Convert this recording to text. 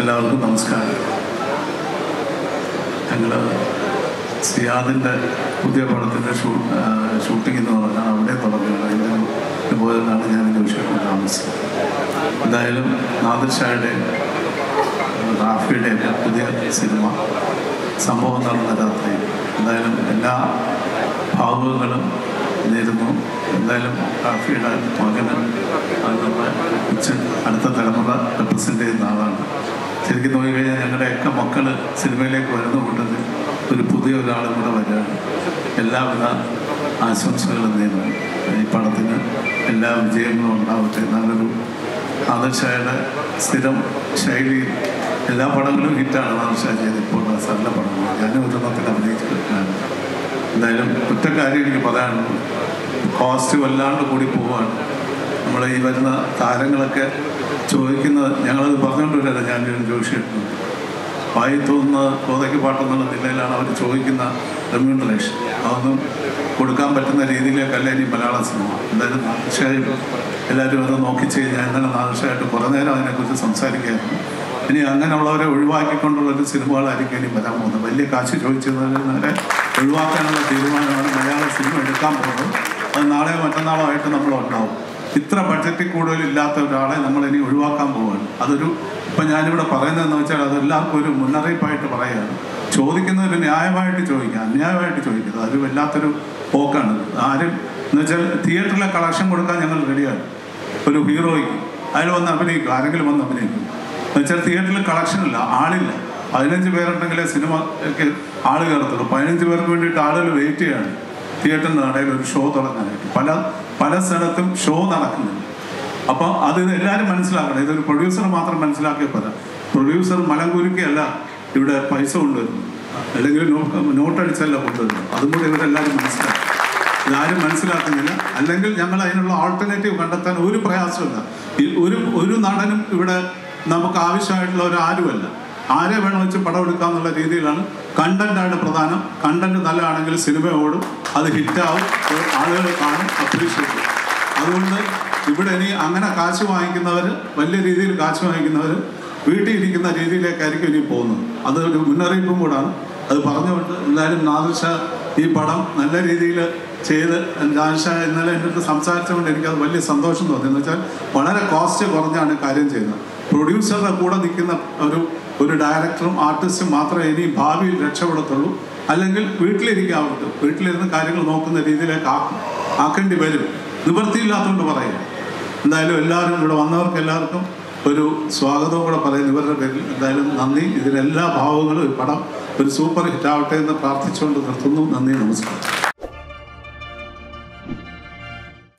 എല്ലാവർക്കും നമസ്കാരം ഞങ്ങൾ സിയാദിൻ്റെ പുതിയ പടത്തിൻ്റെ ഷൂ ഷൂട്ടിംഗ് എന്ന് പറഞ്ഞാൽ അവിടെ തുടങ്ങുകയാണ് അതിൻ്റെ ഇതുപോലെയാണ് ഞാൻ എൻ്റെ വിഷയത്തിൽ താമസിച്ചത് എന്തായാലും നാദിർ ഷായുടെ റാഫിയുടെ പുതിയ സിനിമ സംഭവം നടന്ന രാത്രി എന്തായാലും എല്ലാ ഭാവുകങ്ങളും നേരുന്നു എന്തായാലും റാഫിയുടെ മകന് അത് നമ്മുടെ കൊച്ച് അടുത്ത തലമുറ റെപ്രസെൻ്റ് ചെയ്യുന്ന ആളാണ് ശരിക്കും നോക്കിക്കഴിഞ്ഞാൽ ഞങ്ങളുടെയൊക്കെ മക്കൾ സിനിമയിലേക്ക് വരുന്ന കൂട്ടത്തിൽ ഒരു പുതിയ ഒരാളും കൂടെ വരികയാണ് എല്ലാവിധ ആശംസകളും നേരുന്നു ഈ പടത്തിന് എല്ലാ വിജയങ്ങളും ഉണ്ടാവട്ടെ നല്ലൊരു ആദർശയുടെ സ്ഥിരം ശൈലിയിൽ എല്ലാ പടങ്ങളും ഹിറ്റാണ് ആദർശ ചെയ്ത് ഇപ്പോൾ നല്ല പടങ്ങൾ ഞാനും ഒരെണ്ണത്തിൽ അഭിനയിച്ചിട്ടുണ്ട് എന്തായാലും ഒറ്റ കാര്യം എനിക്ക് പറയാനുള്ളൂ കോസ്റ്റ് വല്ലാണ്ട് കൂടി പോവാണ് നമ്മൾ ഈ വരുന്ന താരങ്ങളൊക്കെ ചോദിക്കുന്നത് ഞങ്ങളത് പറഞ്ഞുകൊണ്ടില്ല ഞാൻ ജോഷിയിട്ടുണ്ട് വായി തോന്നുന്ന കോതയ്ക്ക് പാട്ടെന്നുള്ള നിലയിലാണ് അവർ ചോദിക്കുന്ന റെമ്യൂണറേഷൻ അതൊന്നും കൊടുക്കാൻ പറ്റുന്ന രീതിയിലേക്കല്ല ഇനി മലയാള സിനിമ എന്തായാലും തീർച്ചയായും എല്ലാവരും അത് നോക്കി ചെയ്ത് ഞാൻ ഇന്നലെ നാദൃശമായിട്ട് കുറേ നേരം അതിനെക്കുറിച്ച് സംസാരിക്കുകയായിരുന്നു ഇനി അങ്ങനെയുള്ളവരെ ഒഴിവാക്കിക്കൊണ്ടുള്ള ഒരു സിനിമകളായിരിക്കും ഇനി വരാൻ പോകുന്നത് വലിയ കാശ് ചോദിച്ചതിനെ ഒഴിവാക്കാനുള്ള തീരുമാനമാണ് മലയാള സിനിമ എടുക്കാൻ പോകുന്നത് അത് നാളെയോ മറ്റന്നാളോ ആയിട്ട് നമ്മൾ ഉണ്ടാവും ഇത്ര ബഡ്ജറ്റിൽ കൂടുതൽ ഇല്ലാത്ത ഒരാളെ നമ്മൾ ഇനി ഒഴിവാക്കാൻ പോവുകയാണ് അതൊരു ഇപ്പം ഞാനിവിടെ പറയുന്നതെന്ന് വെച്ചാൽ അത് എല്ലാവർക്കും ഒരു മുന്നറിയിപ്പായിട്ട് പറയുകയാണ് ചോദിക്കുന്നവർ ന്യായമായിട്ട് ചോദിക്കുക അന്യായമായിട്ട് ചോദിക്കുന്നത് അതൊരു വല്ലാത്തൊരു പോക്കാണ് ആരും എന്ന് വെച്ചാൽ തിയേറ്ററിലെ കളക്ഷൻ കൊടുക്കാൻ ഞങ്ങൾ റെഡിയാണ് ഒരു ഹീറോയ്ക്ക് അതിൽ വന്ന് അഭിനയിക്കും ആരെങ്കിലും വന്ന് അഭിനയിക്കും എന്നുവെച്ചാൽ തിയേറ്ററിൽ കളക്ഷൻ ഇല്ല ആളില്ല പതിനഞ്ച് പേരുണ്ടെങ്കിലേ സിനിമയ്ക്ക് ആള് കയറത്തുള്ളൂ പതിനഞ്ച് പേർക്ക് വേണ്ടിയിട്ട് ആളുകൾ വെയിറ്റ് ചെയ്യാണ് തിയേറ്ററിന് നടയിൽ ഒരു ഷോ തുടങ്ങാനായിട്ട് പല പല സ്ഥലത്തും ഷോ നടക്കുന്നില്ല അപ്പോൾ അത് എല്ലാവരും മനസ്സിലാക്കണം ഇതൊരു പ്രൊഡ്യൂസർ മാത്രം മനസ്സിലാക്കിയ പോരാ പ്രൊഡ്യൂസർ മലങ്കുരുക്കല്ല ഇവിടെ പൈസ കൊണ്ടുവരുന്നു അല്ലെങ്കിൽ നോട്ട് അടിച്ചല്ല കൊണ്ടുവരുന്നു അതും കൂടി ഇവരെല്ലാവരും മനസ്സിലാക്കും ഇതാരും മനസ്സിലാക്കുന്നില്ല അല്ലെങ്കിൽ ഞങ്ങൾ അതിനുള്ള ആൾട്ടർനേറ്റീവ് കണ്ടെത്താൻ ഒരു പ്രയാസമില്ല ഈ ഒരു ഒരു നടനും ഇവിടെ നമുക്ക് ആവശ്യമായിട്ടുള്ള ഒരു ആരുമല്ല ആരെ വേണം വെച്ച് പടം എടുക്കാന്നുള്ള രീതിയിലാണ് കണ്ടന്റാണ് പ്രധാനം കണ്ടന്റ് നല്ലതാണെങ്കിൽ സിനിമ ഓടും അത് ഹിറ്റാവും ആളുകൾ കാണും അപ്രീഷിയേറ്റ് ചെയ്യും അതുകൊണ്ട് ഇവിടെ ഇനി അങ്ങനെ കാശ് വാങ്ങിക്കുന്നവർ വലിയ രീതിയിൽ കാശ് വാങ്ങിക്കുന്നവർ വീട്ടിൽ ഇരിക്കുന്ന രീതിയിലേക്കായിരിക്കും ഇനി പോകുന്നത് അത് ഒരു മുന്നറിയിപ്പും കൂടാണ് അത് പറഞ്ഞുകൊണ്ട് എന്തായാലും നാദൃശ ഈ പടം നല്ല രീതിയിൽ ചെയ്ത് നാദൃശ ഇന്നലെ എൻ്റെ അടുത്ത് സംസാരിച്ചുകൊണ്ട് എനിക്കത് വലിയ സന്തോഷം തോന്നി എന്ന് വെച്ചാൽ വളരെ കോസ്റ്റ് കുറഞ്ഞാണ് കാര്യം ചെയ്യുന്നത് പ്രൊഡ്യൂസറുടെ കൂടെ നിൽക്കുന്ന ഒരു ഒരു ഡയറക്ടറും ആർട്ടിസ്റ്റും മാത്രമേ ഇനി ഭാവിയിൽ രക്ഷപ്പെടത്തുള്ളൂ അല്ലെങ്കിൽ വീട്ടിലിരിക്കാൻ അവർക്ക് വീട്ടിലിരുന്ന് കാര്യങ്ങൾ നോക്കുന്ന രീതിയിലേക്ക് ആക്കും ആക്കേണ്ടി വരും നിവൃത്തിയില്ലാത്തതുകൊണ്ട് പറയുക എന്തായാലും എല്ലാവരും ഇവിടെ വന്നവർക്ക് എല്ലാവർക്കും ഒരു സ്വാഗതവും കൂടെ പറയുന്നു ഇവരുടെ പേരിൽ എന്തായാലും നന്ദി ഇതിലെല്ലാ ഭാവങ്ങളും ഈ പടം ഒരു സൂപ്പർ ഹിറ്റ് ആവട്ടെ എന്ന് പ്രാർത്ഥിച്ചുകൊണ്ട് നിർത്തുന്നു നന്ദി നമസ്കാരം